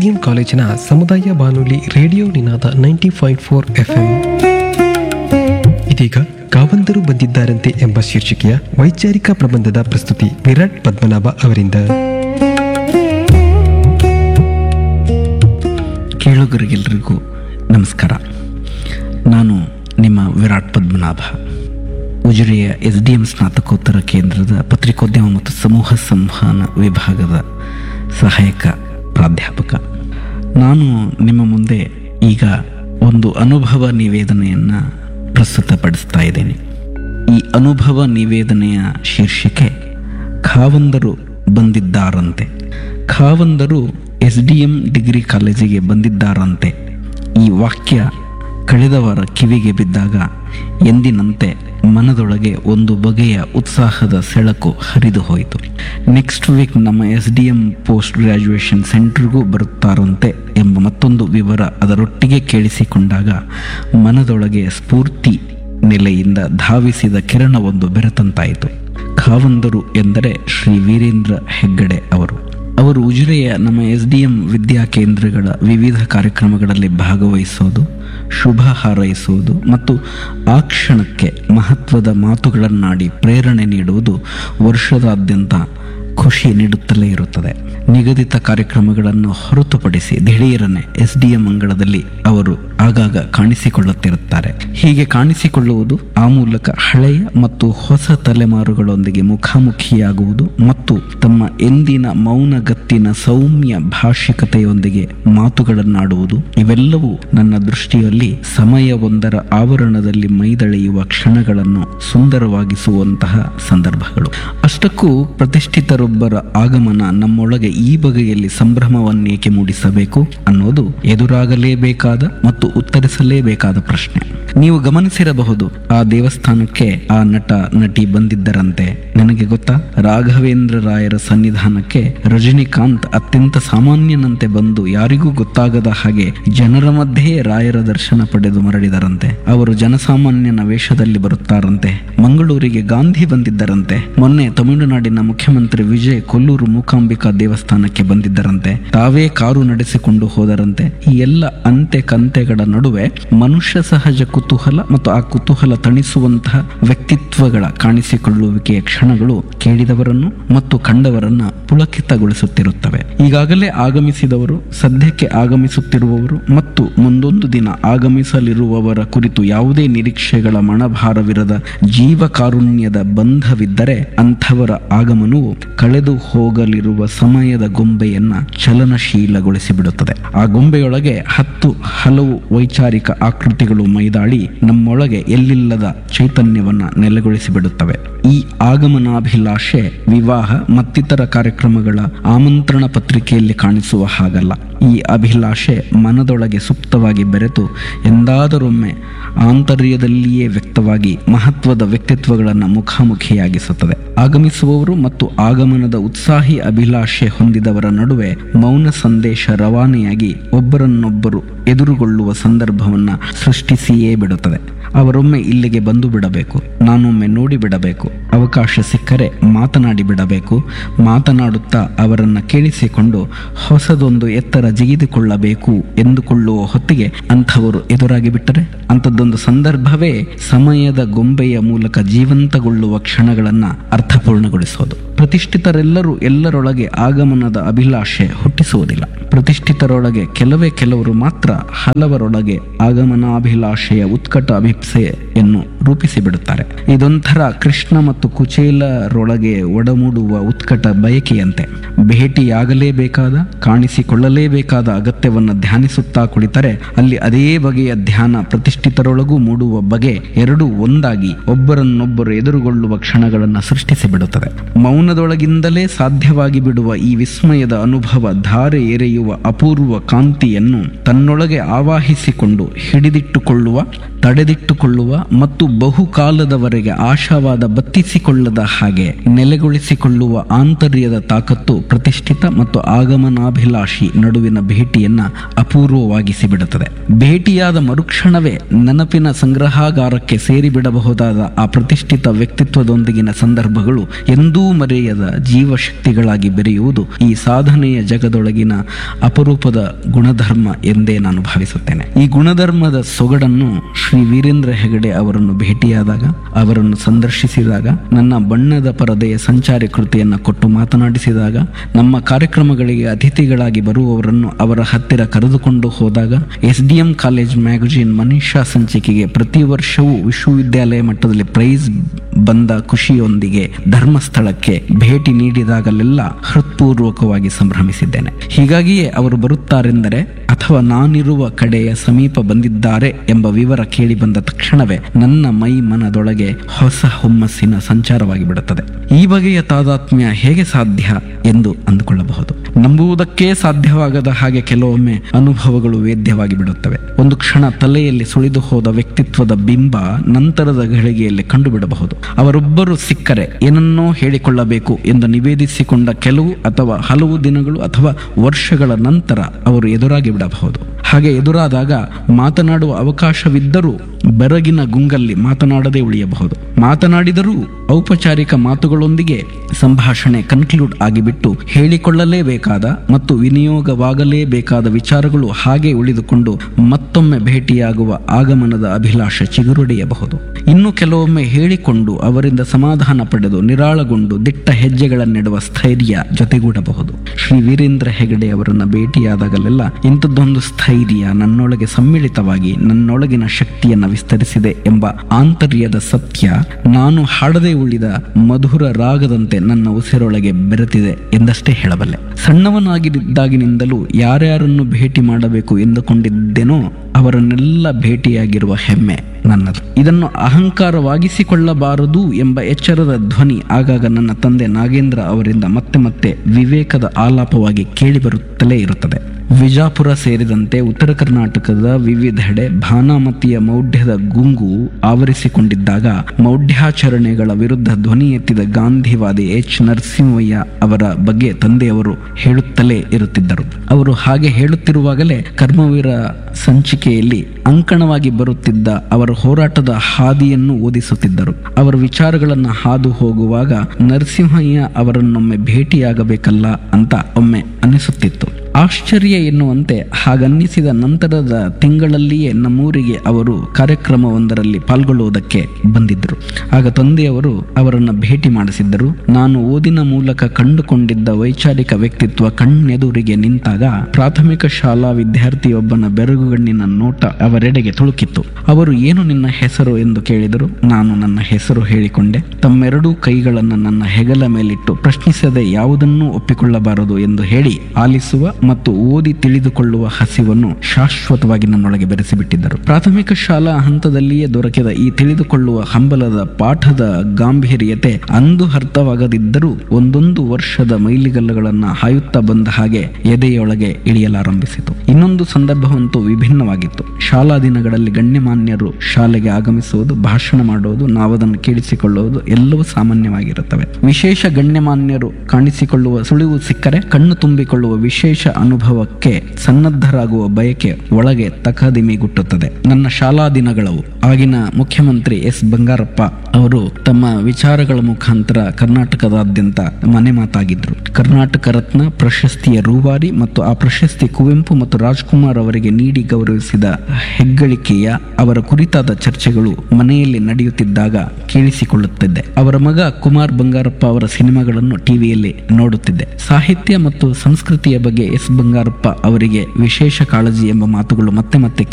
SDM ಕಾಲೇಜಿನ ಸಮುದಾಯ ಬಾನುಲಿ radio Ninada ninety point four FM ಇದೀಗ ಕಾವಂದರು ಬಂದಿದ್ದಾರಂತೆ ಎಂಬ ಶೀರ್ಷಿಕೆಯ ವೈಚಾರಿಕ ಪ್ರಬಂಧದ ಪ್ರಸ್ತುತಿ ವಿರಾಟ್ ಪದ್ಮನಾಭ ಅವರಿಂದ ಕೇಳುಗರಿಗೆಲ್ಲರಿಗೂ ನಮಸ್ಕಾರ ನಾನು ನಿಮ್ಮ ವಿರಾಟ್ ಪದ್ಮನಾಭ ಉಜಿರೆಯ ಎಸ್ ಡಿ ಎಂ ಸ್ನಾತಕೋತ್ತರ ಕೇಂದ್ರದ ಪತ್ರಿಕೋದ್ಯಮ ಮತ್ತು ಸಮೂಹ ಸಂವಹನ ವಿಭಾಗದ ಸಹಾಯಕ ಪ್ರಾಧ್ಯಾಪಕ ನಾನು ನಿಮ್ಮ ಮುಂದೆ ಈಗ ಒಂದು ಅನುಭವ ನಿವೇದನೆಯನ್ನು ಪ್ರಸ್ತುತಪಡಿಸ್ತಾ ಇದ್ದೇನೆ ಈ ಅನುಭವ ನಿವೇದನೆಯ ಶೀರ್ಷಿಕೆ ಖಾವಂದರು ಬಂದಿದ್ದಾರಂತೆ ಖಾವಂದರು ಎಸ್ ಡಿ ಎಂ ಡಿಗ್ರಿ ಕಾಲೇಜಿಗೆ ಬಂದಿದ್ದಾರಂತೆ ಈ ವಾಕ್ಯ ಕಳೆದ ವಾರ ಕಿವಿಗೆ ಬಿದ್ದಾಗ ಎಂದಿನಂತೆ ಮನದೊಳಗೆ ಒಂದು ಬಗೆಯ ಉತ್ಸಾಹದ ಸೆಳಕು ಹರಿದು ಹೋಯಿತು ನೆಕ್ಸ್ಟ್ ವೀಕ್ ನಮ್ಮ S D M post graduation ಸೆಂಟರ್ಗೂ ಬರುತ್ತಾರಂತೆ ಎಂಬ ಮತ್ತೊಂದು ವಿವರ ಅದರೊಟ್ಟಿಗೆ ಕೇಳಿಸಿಕೊಂಡಾಗ ಮನದೊಳಗೆ ಸ್ಫೂರ್ತಿ ನೆಲೆಯಿಂದ ಧಾವಿಸಿದ ಕಿರಣವೊಂದು ಬೆರೆತಂತಾಯಿತು ಖಾವಂದರು ಎಂದರೆ ಶ್ರೀ ವೀರೇಂದ್ರ ಹೆಗ್ಗಡೆ ಅವರು ಅವರು ಉಜಿರೆಯ ನಮ್ಮ ಎಸ್ ಡಿ ಎಂ ವಿದ್ಯಾ ಕೇಂದ್ರಗಳ ವಿವಿಧ ಕಾರ್ಯಕ್ರಮಗಳಲ್ಲಿ ಭಾಗವಹಿಸೋದು ಶುಭ ಹಾರೈಸುವುದು ಮತ್ತು ಆ ಕ್ಷಣಕ್ಕೆ ಮಹತ್ವದ ಮಾತುಗಳನ್ನಾಡಿ ಪ್ರೇರಣೆ ನೀಡುವುದು ವರ್ಷದಾದ್ಯಂತ ಖುಷಿ ನೀಡುತ್ತಲೇ ಇರುತ್ತದೆ ನಿಗದಿತ ಕಾರ್ಯಕ್ರಮಗಳನ್ನು ಹೊರತುಪಡಿಸಿ ದಿಢೀರನೆ ಎಸ್ ಡಿ ಎಂ ಅಂಗಳದಲ್ಲಿ ಅವರು ಆಗಾಗ ಕಾಣಿಸಿಕೊಳ್ಳುತ್ತಿರುತ್ತಾರೆ ಹೀಗೆ ಕಾಣಿಸಿಕೊಳ್ಳುವುದು ಆ ಮೂಲಕ ಹಳೆಯ ಮತ್ತು ಹೊಸ ತಲೆಮಾರುಗಳೊಂದಿಗೆ ಮುಖಾಮುಖಿಯಾಗುವುದು ಮತ್ತು ತಮ್ಮ ಎಂದಿನ ಮೌನಗತ್ತಿನ ಸೌಮ್ಯ ಭಾಷಿಕತೆಯೊಂದಿಗೆ ಮಾತುಗಳನ್ನಾಡುವುದು ಇವೆಲ್ಲವೂ ನನ್ನ ದೃಷ್ಟಿಯಲ್ಲಿ ಸಮಯವೊಂದರ ಆವರಣದಲ್ಲಿ ಮೈದಳೆಯುವ ಕ್ಷಣಗಳನ್ನು ಸುಂದರವಾಗಿಸುವಂತಹ ಸಂದರ್ಭಗಳು ಅಷ್ಟಕ್ಕೂ ಪ್ರತಿಷ್ಠಿತರೊಬ್ಬರ ಆಗಮನ ನಮ್ಮೊಳಗೆ ಈ ಬಗೆಯಲ್ಲಿ ಸಂಭ್ರಮವನ್ನೇಕೆ ಮೂಡಿಸಬೇಕು ಅನ್ನೋದು ಎದುರಾಗಲೇಬೇಕಾದ ಮತ್ತು ಉತ್ತರಿಸಲೇಬೇಕಾದ ಪ್ರಶ್ನೆ ನೀವು ಗಮನಿಸಿರಬಹುದು ಆ ದೇವಸ್ಥಾನಕ್ಕೆ ಆ ನಟ ನಟಿ ಬಂದಿದ್ದರಂತೆ ನನಗೆ ಗೊತ್ತಾ ರಾಘವೇಂದ್ರ ರಾಯರ ಸನ್ನಿಧಾನಕ್ಕೆ ರಜನಿಕಾಂತ್ ಅತ್ಯಂತ ಸಾಮಾನ್ಯನಂತೆ ಬಂದು ಯಾರಿಗೂ ಗೊತ್ತಾಗದ ಹಾಗೆ ಜನರ ಮಧ್ಯೆ ರಾಯರ ದರ್ಶನ ಪಡೆದು ಮರಳಿದರಂತೆ ಅವರು ಜನಸಾಮಾನ್ಯನ ವೇಷದಲ್ಲಿ ಬರುತ್ತಾರಂತೆ ಮಂಗಳೂರಿಗೆ ಗಾಂಧಿ ಬಂದಿದ್ದರಂತೆ ಮೊನ್ನೆ ತಮಿಳುನಾಡಿನ ಮುಖ್ಯಮಂತ್ರಿ ವಿಜಯ್ ಕೊಲ್ಲೂರು ಮೂಕಾಂಬಿಕಾ ದೇವಸ್ಥಾನಕ್ಕೆ ಬಂದಿದ್ದರಂತೆ ತಾವೇ ಕಾರು ನಡೆಸಿಕೊಂಡು ಹೋದರಂತೆ ಈ ಎಲ್ಲ ಅಂತೆ ಕಂತೆಗಳ ನಡುವೆ ಮನುಷ್ಯ ಸಹಜ ಕುತೂಹಲ ಮತ್ತು ಆ ಕುತೂಹಲ ತಣಿಸುವಂತಹ ವ್ಯಕ್ತಿತ್ವಗಳ ಕಾಣಿಸಿಕೊಳ್ಳುವಿಕೆಯ ಕ್ಷಣಗಳು ಕೇಳಿದವರನ್ನು ಮತ್ತು ಕಂಡವರನ್ನ ಪುಳಕಿತಗೊಳಿಸುತ್ತಿರುತ್ತವೆ ಈಗಾಗಲೇ ಆಗಮಿಸಿದವರು ಸದ್ಯಕ್ಕೆ ಆಗಮಿಸುತ್ತಿರುವವರು ಮತ್ತು ಮುಂದೊಂದು ದಿನ ಆಗಮಿಸಲಿರುವವರ ಕುರಿತು ಯಾವುದೇ ನಿರೀಕ್ಷೆಗಳ ಮಣಭಾರವಿರದ ಜೀವ ಕಾರುಣ್ಯದ ಬಂಧವಿದ್ದರೆ ಅಂಥವರ ಆಗಮನವು ಕಳೆದು ಹೋಗಲಿರುವ ಸಮಯದ ಗೊಂಬೆಯನ್ನ ಚಲನಶೀಲಗೊಳಿಸಿ ಬಿಡುತ್ತದೆ ಆ ಗೊಂಬೆಯೊಳಗೆ ಹತ್ತು ಹಲವು ವೈಚಾರಿಕ ಆಕೃತಿಗಳು ಮೈದಾಳಿ ನಮ್ಮೊಳಗೆ ಎಲ್ಲಿಲ್ಲದ ಚೈತನ್ಯವನ್ನ ನೆಲೆಗೊಳಿಸಿ ಬಿಡುತ್ತವೆ ಈ ಆಗಮನಾಭಿಲಾಷೆ ವಿವಾಹ ಮತ್ತಿತರ ಕಾರ್ಯಕ್ರಮಗಳ ಆಮಂತ್ರಣ ಪತ್ರಿಕೆಯಲ್ಲಿ ಕಾಣಿಸುವ ಹಾಗಲ್ಲ ಈ ಅಭಿಲಾಷೆ ಮನದೊಳಗೆ ಸುಪ್ತವಾಗಿ ಬೆರೆತು ಎಂದಾದರೊಮ್ಮೆ ಆಂತರ್ಯದಲ್ಲಿಯೇ ವ್ಯಕ್ತವಾಗಿ ಮಹತ್ವದ ವ್ಯಕ್ತಿತ್ವಗಳನ್ನು ಮುಖಾಮುಖಿಯಾಗಿಸುತ್ತದೆ ಆಗಮಿಸುವವರು ಮತ್ತು ಆಗಮನದ ಉತ್ಸಾಹಿ ಅಭಿಲಾಷೆ ಹೊಂದಿದವರ ನಡುವೆ ಮೌನ ಸಂದೇಶ ರವಾನೆಯಾಗಿ ಒಬ್ಬರನ್ನೊಬ್ಬರು ಎದುರುಗೊಳ್ಳುವ ಸಂದರ್ಭವನ್ನ ಸೃಷ್ಟಿಸಿಯೇ ಬಿಡುತ್ತದೆ ಅವರೊಮ್ಮೆ ಇಲ್ಲಿಗೆ ಬಂದು ಬಿಡಬೇಕು ನಾನೊಮ್ಮೆ ನೋಡಿ ಬಿಡಬೇಕು ಅವಕಾಶ ಸಿಕ್ಕರೆ ಮಾತನಾಡಿ ಬಿಡಬೇಕು ಮಾತನಾಡುತ್ತಾ ಅವರನ್ನ ಕೇಳಿಸಿಕೊಂಡು ಹೊಸದೊಂದು ಎತ್ತರ ಜಿಗಿದುಕೊಳ್ಳಬೇಕು ಎಂದುಕೊಳ್ಳುವ ಹೊತ್ತಿಗೆ ಅಂಥವರು ಎದುರಾಗಿ ಬಿಟ್ಟರೆ ಅಂಥದ್ದೊಂದು ಸಂದರ್ಭವೇ ಸಮಯದ ಗೊಂಬೆಯ ಮೂಲಕ ಜೀವಂತಗೊಳ್ಳುವ ಕ್ಷಣಗಳನ್ನ ಅರ್ಥಪೂರ್ಣಗೊಳಿಸೋದು ಪ್ರತಿಷ್ಠಿತರೆಲ್ಲರೂ ಎಲ್ಲರೊಳಗೆ ಆಗಮನದ ಅಭಿಲಾಷೆ ಹುಟ್ಟಿಸುವುದಿಲ್ಲ ಪ್ರತಿಷ್ಠಿತರೊಳಗೆ ಕೆಲವೇ ಕೆಲವರು ಮಾತ್ರ ಹಲವರೊಳಗೆ ಆಗಮನಾಭಿಲಾಷೆಯ ಉತ್ಕಟ ಅಭಿಪ್ಸೆಯನ್ನು ರೂಪಿಸಿ ಬಿಡುತ್ತಾರೆ ಇದೊಂಥರ ಕೃಷ್ಣ ಮತ್ತು ಕುಚೇಲರೊಳಗೆ ಒಡಮೂಡುವ ಉತ್ಕಟ ಬಯಕೆಯಂತೆ ಭೇಟಿಯಾಗಲೇಬೇಕಾದ ಕಾಣಿಸಿಕೊಳ್ಳಲೇಬೇಕಾದ ಅಗತ್ಯವನ್ನು ಧ್ಯಾನಿಸುತ್ತಾ ಕುಳಿತರೆ ಅಲ್ಲಿ ಅದೇ ಬಗೆಯ ಧ್ಯಾನ ಪ್ರತಿಷ್ಠಿತರೊಳಗೂ ಮೂಡುವ ಬಗೆ ಎರಡೂ ಒಂದಾಗಿ ಒಬ್ಬರನ್ನೊಬ್ಬರು ಎದುರುಗೊಳ್ಳುವ ಕ್ಷಣಗಳನ್ನು ಸೃಷ್ಟಿಸಿ ಬಿಡುತ್ತದೆ ಮೌನದೊಳಗಿಂದಲೇ ಸಾಧ್ಯವಾಗಿ ಬಿಡುವ ಈ ವಿಸ್ಮಯದ ಅನುಭವ ಧಾರೆ ಎರೆಯುವ ಅಪೂರ್ವ ಕಾಂತಿಯನ್ನು ತನ್ನೊಳಗೆ ಆವಾಹಿಸಿಕೊಂಡು ಹಿಡಿದಿಟ್ಟುಕೊಳ್ಳುವ ತಡೆದಿಟ್ಟುಕೊಳ್ಳುವ ಮತ್ತು ಬಹುಕಾಲದವರೆಗೆ ಆಶಾವಾದ ಬತ್ತಿಸಿಕೊಳ್ಳದ ಹಾಗೆ ನೆಲೆಗೊಳಿಸಿಕೊಳ್ಳುವ ಆಂತರ್ಯದ ತಾಕತ್ತು ಪ್ರತಿಷ್ಠಿತ ಮತ್ತು ಆಗಮನಾಭಿಲಾಷಿ ನಡುವಿನ ಭೇಟಿಯನ್ನ ಅಪೂರ್ವವಾಗಿಸಿ ಬಿಡುತ್ತದೆ ಭೇಟಿಯಾದ ಮರುಕ್ಷಣವೇ ನೆನಪಿನ ಸಂಗ್ರಹಾಗಾರಕ್ಕೆ ಸೇರಿಬಿಡಬಹುದಾದ ಆ ಪ್ರತಿಷ್ಠಿತ ವ್ಯಕ್ತಿತ್ವದೊಂದಿಗಿನ ಸಂದರ್ಭಗಳು ಎಂದೂ ಮರೆಯದ ಜೀವಶಕ್ತಿಗಳಾಗಿ ಬೆರೆಯುವುದು ಈ ಸಾಧನೆಯ ಜಗದೊಳಗಿನ ಅಪರೂಪದ ಗುಣಧರ್ಮ ಎಂದೇ ನಾನು ಭಾವಿಸುತ್ತೇನೆ ಈ ಗುಣಧರ್ಮದ ಸೊಗಡನ್ನು ಶ್ರೀ ವೀರೇಂದ್ರ ಹೆಗಡೆ ಅವರನ್ನು ಭೇಟಿಯಾದಾಗ ಅವರನ್ನು ಸಂದರ್ಶಿಸಿದಾಗ ನನ್ನ ಬಣ್ಣದ ಪರದೆಯ ಸಂಚಾರಿ ಕೃತಿಯನ್ನು ಕೊಟ್ಟು ಮಾತನಾಡಿಸಿದಾಗ ನಮ್ಮ ಕಾರ್ಯಕ್ರಮಗಳಿಗೆ ಅತಿಥಿಗಳಾಗಿ ಬರುವವರನ್ನು ಅವರ ಹತ್ತಿರ ಕರೆದುಕೊಂಡು ಹೋದಾಗ S D M college magazine ಮನುಷ್ಯ ಸಂಚಿಕೆಗೆ ಪ್ರತಿ ವರ್ಷವೂ ವಿಶ್ವವಿದ್ಯಾಲಯ ಮಟ್ಟದಲ್ಲಿ ಪ್ರೈಸ್ ಬಂದ ಖುಷಿಯೊಂದಿಗೆ ಧರ್ಮಸ್ಥಳಕ್ಕೆ ಭೇಟಿ ನೀಡಿದಾಗಲೆಲ್ಲ ಹೃತ್ಪೂರ್ವಕವಾಗಿ ಸಂಭ್ರಮಿಸಿದ್ದೇನೆ ಹೀಗಾಗಿಯೇ ಅವರು ಬರುತ್ತಾರೆಂದರೆ ಅಥವಾ ನಾನಿರುವ ಕಡೆಯ ಸಮೀಪ ಬಂದಿದ್ದಾರೆ ಎಂಬ ವಿವರ ಕೇಳಿ ಬಂದ ತಕ್ಷಣವೇ ನನ್ನ ಮೈ ಮನದೊಳಗೆ ಹೊಸ ಹುಮ್ಮಸ್ಸಿನ ಸಂಚಾರವಾಗಿ ಬಿಡುತ್ತದೆ ಈ ಬಗೆಯ ತಾದಾತ್ಮ್ಯ ಹೇಗೆ ಸಾಧ್ಯ ಎಂದು ಅಂದುಕೊಳ್ಳಬಹುದು ನಂಬುವುದಕ್ಕೇ ಸಾಧ್ಯವಾಗದ ಹಾಗೆ ಕೆಲವೊಮ್ಮೆ ಅನುಭವಗಳು ವೇದ್ಯವಾಗಿ ಬಿಡುತ್ತವೆ ಒಂದು ಕ್ಷಣ ತಲೆಯಲ್ಲಿ ಸುಳಿದು ಹೋದ ವ್ಯಕ್ತಿತ್ವದ ಬಿಂಬ ನಂತರದ ಘಳಿಗೆಯಲ್ಲಿ ಕಂಡುಬಿಡಬಹುದು ಅವರೊಬ್ಬರು ಸಿಕ್ಕರೆ ಏನನ್ನೋ ಹೇಳಿಕೊಳ್ಳಬೇಕು ಎಂದು ನಿವೇದಿಸಿಕೊಂಡ ಕೆಲವು ಅಥವಾ ಹಲವು ದಿನಗಳು ಅಥವಾ ವರ್ಷಗಳ ನಂತರ ಅವರು ಎದುರಾಗಿ ಬಿಡಬಹುದು ಹಾಗೆ ಎದುರಾದಾಗ ಮಾತನಾಡುವ ಅವಕಾಶವಿದ್ದರೂ ಬೆರಗಿನ ಗುಂಗಲ್ಲಿ ಮಾತನಾಡದೆ ಉಳಿಯಬಹುದು ಮಾತನಾಡಿದರೂ ಔಪಚಾರಿಕ ಮಾತುಗಳೊಂದಿಗೆ ಸಂಭಾಷಣೆ ಕನ್ಕ್ಲೂಡ್ ಆಗಿಬಿಟ್ಟು ಹೇಳಿಕೊಳ್ಳಲೇಬೇಕಾದ ಮತ್ತು ವಿನಿಯೋಗವಾಗಲೇಬೇಕಾದ ವಿಚಾರಗಳು ಹಾಗೆ ಉಳಿದುಕೊಂಡು ಮತ್ತೊಮ್ಮೆ ಭೇಟಿಯಾಗುವ ಆಗಮನದ ಅಭಿಲಾಷ ಚಿಗುರೊಡೆಯಬಹುದು ಇನ್ನು ಕೆಲವೊಮ್ಮೆ ಹೇಳಿಕೊಂಡು ಅವರಿಂದ ಸಮಾಧಾನ ಪಡೆದು ನಿರಾಳಗೊಂಡು ದಿಟ್ಟ ಹೆಜ್ಜೆಗಳನ್ನಿಡುವ ಸ್ಥೈರ್ಯ ಜೊತೆಗೂಡಬಹುದು ಶ್ರೀ ವೀರೇಂದ್ರ ಹೆಗಡೆ ಅವರನ್ನ ಭೇಟಿಯಾದಾಗಲೆಲ್ಲ ಇಂಥದ್ದೊಂದು ಸ್ಥೈರ್ಯ ನನ್ನೊಳಗೆ ಸಮ್ಮಿಳಿತವಾಗಿ ನನ್ನೊಳಗಿನ ಶಕ್ತಿಯನ್ನು ವಿಸ್ತರಿಸಿದೆ ಎಂಬ ಆಂತರ್ಯದ ಸತ್ಯ ನಾನು ಹಾಡದೆ ಉಳಿದ ಮಧುರ ರಾಗದಂತೆ ನನ್ನ ಉಸಿರೊಳಗೆ ಬೆರೆತಿದೆ ಎಂದಷ್ಟೇ ಹೇಳಬಲ್ಲೆ ಸಣ್ಣವನಾಗಿದ್ದಾಗಿನಿಂದಲೂ ಯಾರ್ಯಾರನ್ನು ಭೇಟಿ ಮಾಡಬೇಕು ಎಂದುಕೊಂಡಿದ್ದೇನೋ ಅವರನ್ನೆಲ್ಲ ಭೇಟಿಯಾಗಿರುವ ಹೆಮ್ಮೆ ನನ್ನದು ಇದನ್ನು ಅಹಂಕಾರವಾಗಿಸಿಕೊಳ್ಳಬಾರದು ಎಂಬ ಎಚ್ಚರದ ಧ್ವನಿ ಆಗಾಗ ನನ್ನ ತಂದೆ ನಾಗೇಂದ್ರ ಅವರಿಂದ ಮತ್ತೆ ಮತ್ತೆ ವಿವೇಕದ ಆಲಾಪವಾಗಿ ಕೇಳಿಬರುತ್ತಲೇ ಇರುತ್ತದೆ ವಿಜಾಪುರ ಸೇರಿದಂತೆ ಉತ್ತರ ಕರ್ನಾಟಕದ ವಿವಿಧೆಡೆ ಭಾನಾಮತಿಯ ಮೌಢ್ಯದ ಗುಂಗು ಆವರಿಸಿಕೊಂಡಿದ್ದಾಗ ಮೌಢ್ಯಾಚರಣೆಗಳ ವಿರುದ್ಧ ಧ್ವನಿ ಎತ್ತಿದ ಗಾಂಧಿವಾದಿ ಎಚ್ ನರಸಿಂಹಯ್ಯ ಅವರ ಬಗ್ಗೆ ತಂದೆಯವರು ಹೇಳುತ್ತಲೇ ಇರುತ್ತಿದ್ದರು ಅವರು ಹಾಗೆ ಹೇಳುತ್ತಿರುವಾಗಲೇ ಕರ್ಮವೀರ ಸಂಚಿಕೆಯಲ್ಲಿ ಅಂಕಣವಾಗಿ ಬರುತ್ತಿದ್ದ ಅವರ ಹೋರಾಟದ ಹಾದಿಯನ್ನು ಓದಿಸುತ್ತಿದ್ದರು ಅವರ ವಿಚಾರಗಳನ್ನು ಹಾದು ಹೋಗುವಾಗ ನರಸಿಂಹಯ್ಯ ಅವರನ್ನೊಮ್ಮೆ ಭೇಟಿಯಾಗಬೇಕಲ್ಲ ಅಂತ ಒಮ್ಮೆ ಅನಿಸುತ್ತಿತ್ತು ಆಶ್ಚರ್ಯ ಎನ್ನುವಂತೆ ಹಾಗನ್ನಿಸಿದ ನಂತರದ ತಿಂಗಳಲ್ಲಿಯೇ ನಮ್ಮೂರಿಗೆ ಅವರು ಕಾರ್ಯಕ್ರಮವೊಂದರಲ್ಲಿ ಪಾಲ್ಗೊಳ್ಳುವುದಕ್ಕೆ ಬಂದಿದ್ದರು ಆಗ ತಂದೆಯವರು ಅವರನ್ನು ಭೇಟಿ ಮಾಡಿಸಿದ್ದರು ನಾನು ಓದಿನ ಮೂಲಕ ಕಂಡುಕೊಂಡಿದ್ದ ವೈಚಾರಿಕ ವ್ಯಕ್ತಿತ್ವ ಕಣ್ಣೆದುರಿಗೆ ನಿಂತಾಗ ಪ್ರಾಥಮಿಕ ಶಾಲಾ ವಿದ್ಯಾರ್ಥಿಯೊಬ್ಬನ ಬೆರಗುಗಣ್ಣಿನ ನೋಟ ಅವರೆಡೆಗೆ ತುಳುಕಿತ್ತು ಅವರು ಏನು ನಿನ್ನ ಹೆಸರು ಎಂದು ಕೇಳಿದರು ನಾನು ನನ್ನ ಹೆಸರು ಹೇಳಿಕೊಂಡೆ ತಮ್ಮೆರಡೂ ಕೈಗಳನ್ನು ನನ್ನ ಹೆಗಲ ಮೇಲಿಟ್ಟು ಪ್ರಶ್ನಿಸದೆ ಯಾವುದನ್ನೂ ಒಪ್ಪಿಕೊಳ್ಳಬಾರದು ಎಂದು ಹೇಳಿ ಆಲಿಸುವ ಮತ್ತು ಓದಿ ತಿಳಿದುಕೊಳ್ಳುವ ಹಸಿವನ್ನು ಶಾಶ್ವತವಾಗಿ ನನ್ನೊಳಗೆ ಬೆರೆಸಿಬಿಟ್ಟಿದ್ದರು ಪ್ರಾಥಮಿಕ ಶಾಲಾ ಹಂತದಲ್ಲಿಯೇ ದೊರಕಿದ ಈ ತಿಳಿದುಕೊಳ್ಳುವ ಹಂಬಲದ ಪಾಠದ ಗಾಂಭೀರ್ಯತೆ ಅಂದು ಅರ್ಥವಾಗದಿದ್ದರೂ ಒಂದೊಂದು ವರ್ಷದ ಮೈಲಿಗಲ್ಲುಗಳನ್ನು ಹಾಯುತ್ತಾ ಬಂದ ಹಾಗೆ ಎದೆಯೊಳಗೆ ಇಳಿಯಲಾರಂಭಿಸಿತು ಇನ್ನೊಂದು ಸಂದರ್ಭವಂತೂ ವಿಭಿನ್ನವಾಗಿತ್ತು ಶಾಲಾ ದಿನಗಳಲ್ಲಿ ಗಣ್ಯಮಾನ್ಯರು ಶಾಲೆಗೆ ಆಗಮಿಸುವುದು ಭಾಷಣ ಮಾಡುವುದು ನಾವದನ್ನು ಕೇಳಿಸಿಕೊಳ್ಳುವುದು ಎಲ್ಲವೂ ಸಾಮಾನ್ಯವಾಗಿರುತ್ತವೆ ವಿಶೇಷ ಗಣ್ಯಮಾನ್ಯರು ಕಾಣಿಸಿಕೊಳ್ಳುವ ಸುಳಿವು ಸಿಕ್ಕರೆ ಕಣ್ಣು ತುಂಬಿಕೊಳ್ಳುವ ವಿಶೇಷ ಅನುಭವಕ್ಕೆ ಸನ್ನದ್ಧರಾಗುವ ಬಯಕೆ ಒಳಗೆ ತಕದಿಮಿಗುಟ್ಟುತ್ತದೆ ನನ್ನ ಶಾಲಾ ದಿನಗಳವು ಆಗಿನ ಮುಖ್ಯಮಂತ್ರಿ ಎಸ್ ಬಂಗಾರಪ್ಪ ಅವರು ತಮ್ಮ ವಿಚಾರಗಳ ಮುಖಾಂತರ ಕರ್ನಾಟಕದಾದ್ಯಂತ ಮನೆ ಮಾತಾಗಿದ್ರು ಕರ್ನಾಟಕ ರತ್ನ ಪ್ರಶಸ್ತಿಯ ರೂವಾರಿ ಮತ್ತು ಆ ಪ್ರಶಸ್ತಿ ಕುವೆಂಪು ಮತ್ತು ರಾಜ್ಕುಮಾರ್ ಅವರಿಗೆ ನೀಡಿ ಗೌರವಿಸಿದ ಹೆಗ್ಗಳಿಕೆಯ ಅವರ ಕುರಿತಾದ ಚರ್ಚೆಗಳು ಮನೆಯಲ್ಲಿ ನಡೆಯುತ್ತಿದ್ದಾಗ ಕೇಳಿಸಿಕೊಳ್ಳುತ್ತಿದ್ದೆ ಅವರ ಮಗ ಕುಮಾರ್ ಬಂಗಾರಪ್ಪ ಅವರ ಸಿನಿಮಾಗಳನ್ನು ಟಿವಿಯಲ್ಲಿ ನೋಡುತ್ತಿದ್ದೆ ಸಾಹಿತ್ಯ ಮತ್ತು ಸಂಸ್ಕೃತಿಯ ಬಗ್ಗೆ ಎಸ್ ಬಂಗಾರಪ್ಪ ಅವರಿಗೆ ವಿಶೇಷ ಕಾಳಜಿ ಎಂಬ ಮಾತುಗಳು ಮತ್ತೆ ಮತ್ತೆ